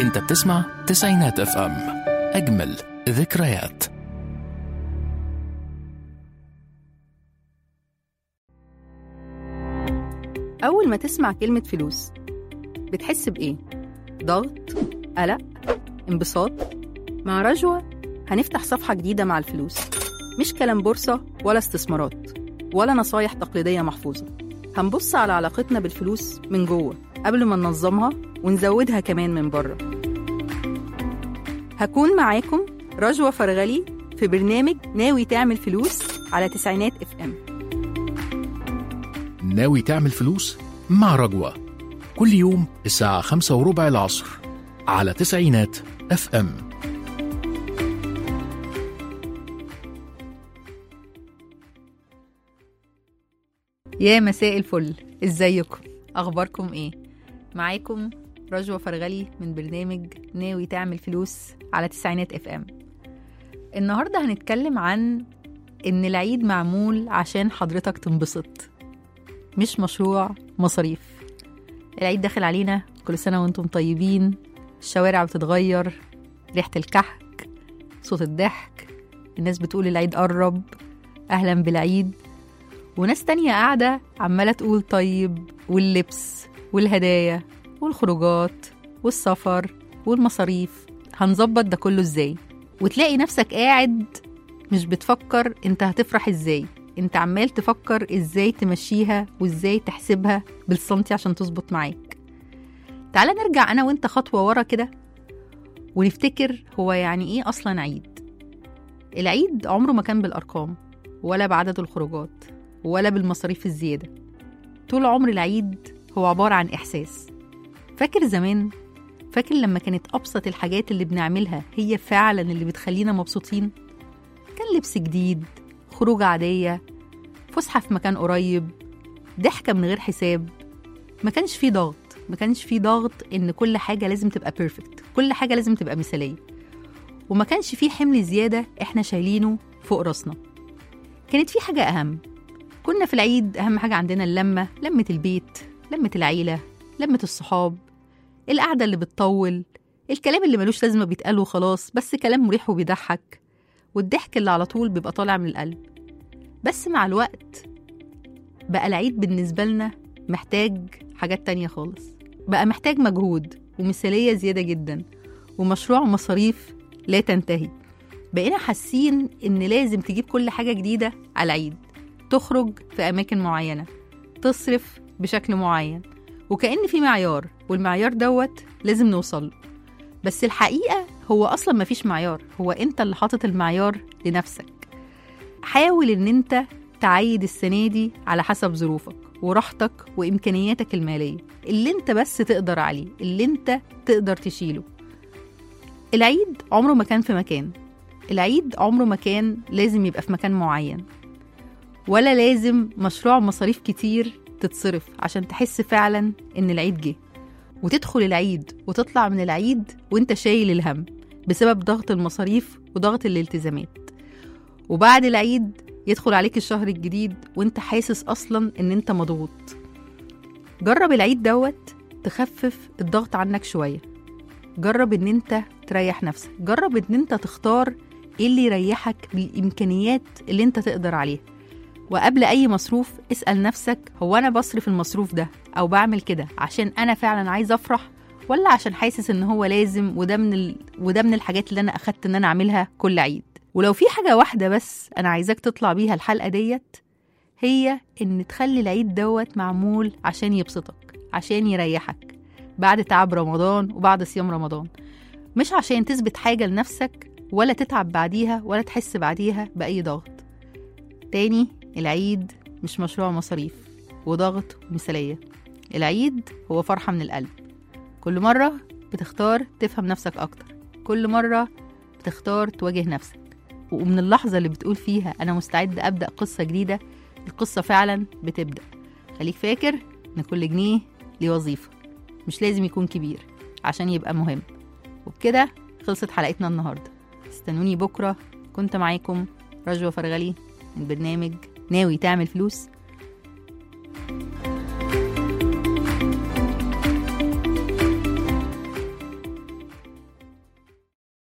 انت بتسمع تسعينات اف ام اجمل ذكريات أول ما تسمع كلمة فلوس بتحس بإيه؟ ضغط؟ قلق؟ انبساط؟ مع رجوة هنفتح صفحة جديدة مع الفلوس مش كلام بورصة ولا استثمارات ولا نصايح تقليدية محفوظة هنبص على علاقتنا بالفلوس من جوه قبل ما ننظمها ونزودها كمان من بره هكون معاكم رجوة فرغلي في برنامج ناوي تعمل فلوس على تسعينات اف ام ناوي تعمل فلوس مع رجوة كل يوم الساعة خمسة وربع العصر على تسعينات اف ام يا مساء الفل ازيكم اخباركم ايه معاكم رجوة فرغلي من برنامج ناوي تعمل فلوس على تسعينات اف ام النهارده هنتكلم عن ان العيد معمول عشان حضرتك تنبسط مش مشروع مصاريف العيد داخل علينا كل سنة وانتم طيبين الشوارع بتتغير ريحة الكحك صوت الضحك الناس بتقول العيد قرب أهلا بالعيد وناس تانية قاعدة عمالة تقول طيب واللبس والهدايا والخروجات والسفر والمصاريف هنظبط ده كله ازاي وتلاقي نفسك قاعد مش بتفكر انت هتفرح ازاي انت عمال تفكر ازاي تمشيها وازاي تحسبها بالسنتي عشان تظبط معاك تعالى نرجع انا وانت خطوة ورا كده ونفتكر هو يعني ايه اصلا عيد العيد عمره ما كان بالارقام ولا بعدد الخروجات ولا بالمصاريف الزيادة طول عمر العيد هو عبارة عن إحساس فاكر زمان فاكر لما كانت أبسط الحاجات اللي بنعملها هي فعلا اللي بتخلينا مبسوطين كان لبس جديد خروجة عادية فسحة في مكان قريب ضحكة من غير حساب ما كانش فيه ضغط ما كانش فيه ضغط إن كل حاجة لازم تبقى بيرفكت كل حاجة لازم تبقى مثالية وما كانش فيه حمل زيادة إحنا شايلينه فوق راسنا كانت في حاجة أهم كنا في العيد أهم حاجة عندنا اللمة لمة البيت لمة العيلة لمة الصحاب القعدة اللي بتطول الكلام اللي ملوش لازمة بيتقال وخلاص بس كلام مريح وبيضحك والضحك اللي على طول بيبقى طالع من القلب بس مع الوقت بقى العيد بالنسبة لنا محتاج حاجات تانية خالص بقى محتاج مجهود ومثالية زيادة جدا ومشروع مصاريف لا تنتهي بقينا حاسين إن لازم تجيب كل حاجة جديدة على العيد تخرج في أماكن معينة تصرف بشكل معين وكأن في معيار والمعيار دوت لازم نوصل له بس الحقيقة هو أصلا مفيش معيار هو أنت اللي حاطط المعيار لنفسك حاول إن أنت تعيد السنة دي على حسب ظروفك وراحتك وإمكانياتك المالية اللي أنت بس تقدر عليه اللي أنت تقدر تشيله العيد عمره ما كان في مكان العيد عمره ما كان لازم يبقى في مكان معين ولا لازم مشروع مصاريف كتير تتصرف عشان تحس فعلا ان العيد جه وتدخل العيد وتطلع من العيد وانت شايل الهم بسبب ضغط المصاريف وضغط الالتزامات وبعد العيد يدخل عليك الشهر الجديد وانت حاسس اصلا ان انت مضغوط جرب العيد دوت تخفف الضغط عنك شويه جرب ان انت تريح نفسك جرب ان انت تختار ايه اللي يريحك بالامكانيات اللي انت تقدر عليها وقبل أي مصروف اسأل نفسك هو أنا بصرف المصروف ده أو بعمل كده عشان أنا فعلا عايز أفرح ولا عشان حاسس إن هو لازم وده من ال... وده من الحاجات اللي أنا أخدت إن أنا أعملها كل عيد ولو في حاجة واحدة بس أنا عايزاك تطلع بيها الحلقة ديت هي إن تخلي العيد دوت معمول عشان يبسطك عشان يريحك بعد تعب رمضان وبعد صيام رمضان مش عشان تثبت حاجة لنفسك ولا تتعب بعديها ولا تحس بعديها بأي ضغط تاني العيد مش مشروع مصاريف وضغط ومثالية العيد هو فرحة من القلب كل مرة بتختار تفهم نفسك أكتر كل مرة بتختار تواجه نفسك ومن اللحظة اللي بتقول فيها أنا مستعد أبدأ قصة جديدة القصة فعلا بتبدأ خليك فاكر إن كل جنيه ليه وظيفة مش لازم يكون كبير عشان يبقى مهم وبكده خلصت حلقتنا النهاردة استنوني بكرة كنت معاكم رجوة فرغلي من برنامج ناوي تعمل فلوس